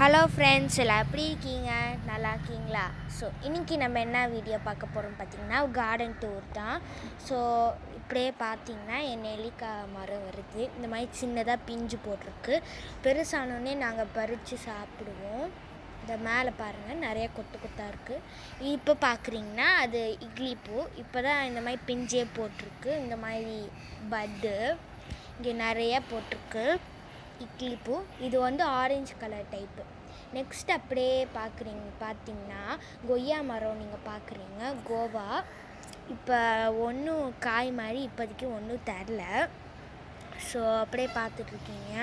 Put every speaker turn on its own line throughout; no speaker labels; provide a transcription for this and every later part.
hello friends எல்லாம் எப்படி இருக்கீங்க நல்லா இருக்கீங்களா ஸோ இன்றைக்கி நம்ம என்ன வீடியோ பார்க்க போகிறோம் பார்த்தீங்கன்னா கார்டன் டூர் தான் ஸோ இப்படியே பார்த்தீங்கன்னா என் நெல்லிக்காய் மரம் வருது இந்த மாதிரி சின்னதாக பிஞ்சு போட்டிருக்கு பெருசானோடனே நாங்கள் பறித்து சாப்பிடுவோம் இந்த மேலே பாருங்கள் நிறைய கொத்து கொத்தாக இருக்குது இப்போ பார்க்குறீங்கன்னா அது இட்லி பூ இப்போ தான் இந்த மாதிரி பிஞ்சே போட்டிருக்கு இந்த மாதிரி பட்டு இங்கே நிறைய போட்டிருக்கு இட்லி பூ இது வந்து ஆரஞ்சு கலர் டைப்பு நெக்ஸ்ட் அப்படியே பார்க்குறீங்க பார்த்தீங்கன்னா கொய்யா மரம் நீங்கள் பார்க்குறீங்க கோவா இப்போ ஒன்றும் காய் மாதிரி இப்போதைக்கு ஒன்றும் தரல ஸோ அப்படியே பார்த்துட்ருக்கீங்க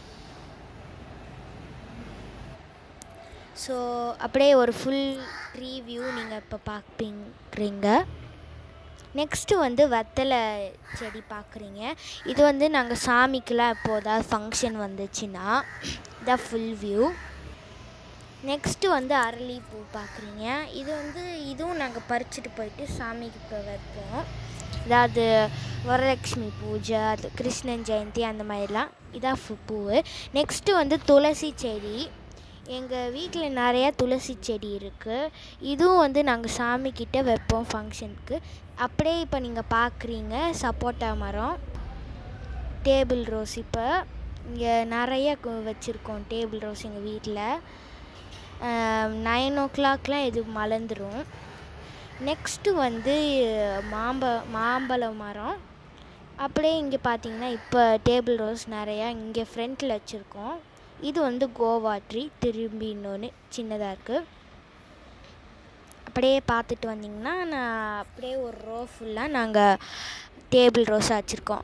ஸோ அப்படியே ஒரு ஃபுல் ட்ரீ வியூ நீங்கள் இப்போ பார்ப்பீங்க நெக்ஸ்ட்டு வந்து வெத்தலை செடி பார்க்குறீங்க இது வந்து நாங்கள் சாமிக்கெலாம் இப்போ ஏதாவது ஃபங்க்ஷன் வந்துச்சுன்னா இதான் ஃபுல் வியூ நெக்ஸ்ட்டு வந்து அரளிப்பூ பார்க்குறீங்க இது வந்து இதுவும் நாங்கள் பறிச்சுட்டு போயிட்டு சாமிக்கு இப்போ வைப்போம் அதாவது வரலட்சுமி பூஜை அது கிருஷ்ணன் ஜெயந்தி அந்த மாதிரிலாம் இதான் ஃபு- பூவு நெக்ஸ்ட்டு வந்து துளசி செடி எங்கள் வீட்டில் நிறையா துளசி செடி இருக்குது இதுவும் வந்து நாங்கள் சாமிக்கிட்ட வைப்போம் ஃபங்க்ஷனுக்கு அப்படியே இப்போ நீங்கள் பார்க்குறீங்க சப்போட்டா மரம் டேபிள் ரோஸ் இப்போ இங்கே நிறைய வச்சுருக்கோம் டேபிள் ரோஸ் எங்கள் வீட்டில் நைன் ஓ கிளாக்லாம் இது மலர்ந்துடும் நெக்ஸ்ட்டு வந்து மாம்ப மாம்பழ மரம் அப்படியே இங்கே பார்த்தீங்கன்னா இப்போ டேபிள் ரோஸ் நிறையா இங்கே ஃப்ரண்ட்டில் வச்சுருக்கோம் இது வந்து கோவா ட்ரீ திரும்பி இன்னொன்று சின்னதாக இருக்குது அப்படியே பார்த்துட்டு வந்தீங்கன்னா நான் அப்படியே ஒரு ரோ ஃபுல்லாக நாங்கள் டேபிள் ரோஸாக வச்சுருக்கோம்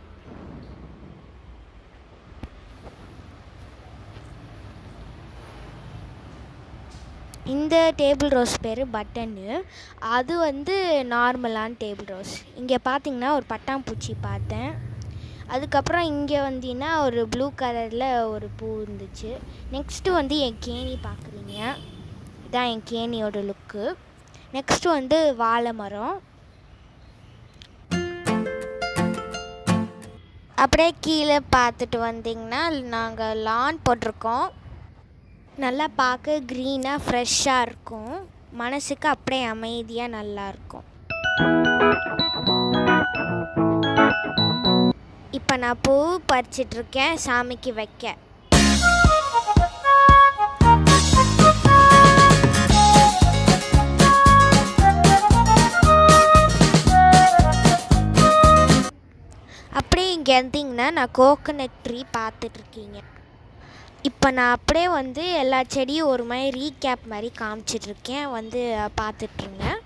இந்த டேபிள் ரோஸ் பேர் பட்டனு அது வந்து நார்மலான டேபிள் ரோஸ் இங்கே பார்த்தீங்கன்னா ஒரு பட்டாம்பூச்சி பார்த்தேன் அதுக்கப்புறம் இங்கே வந்தீங்கன்னா ஒரு ப்ளூ கலரில் ஒரு பூ இருந்துச்சு நெக்ஸ்ட்டு வந்து என் கேணி பார்க்குறீங்க இதான் என் கேணியோட லுக்கு நெக்ஸ்ட்டு வந்து வாழை மரம் அப்படியே கீழே பார்த்துட்டு வந்தீங்கன்னா நாங்கள் லான் போட்டிருக்கோம் நல்லா பார்க்க க்ரீனாக ஃப்ரெஷ்ஷாக இருக்கும் மனசுக்கு அப்படியே அமைதியாக நல்லா இருக்கும் இப்போ நான் பூ பறிச்சிட்ருக்கேன் சாமிக்கு வைக்க அப்படியே இங்கே இருந்தீங்கன்னா நான் கோகனட் ட்ரீ பார்த்துட்ருக்கீங்க இப்போ நான் அப்படியே வந்து எல்லா செடியும் ஒரு மாதிரி ரீகேப் மாதிரி காமிச்சிட்ருக்கேன் வந்து பார்த்துட்ருங்க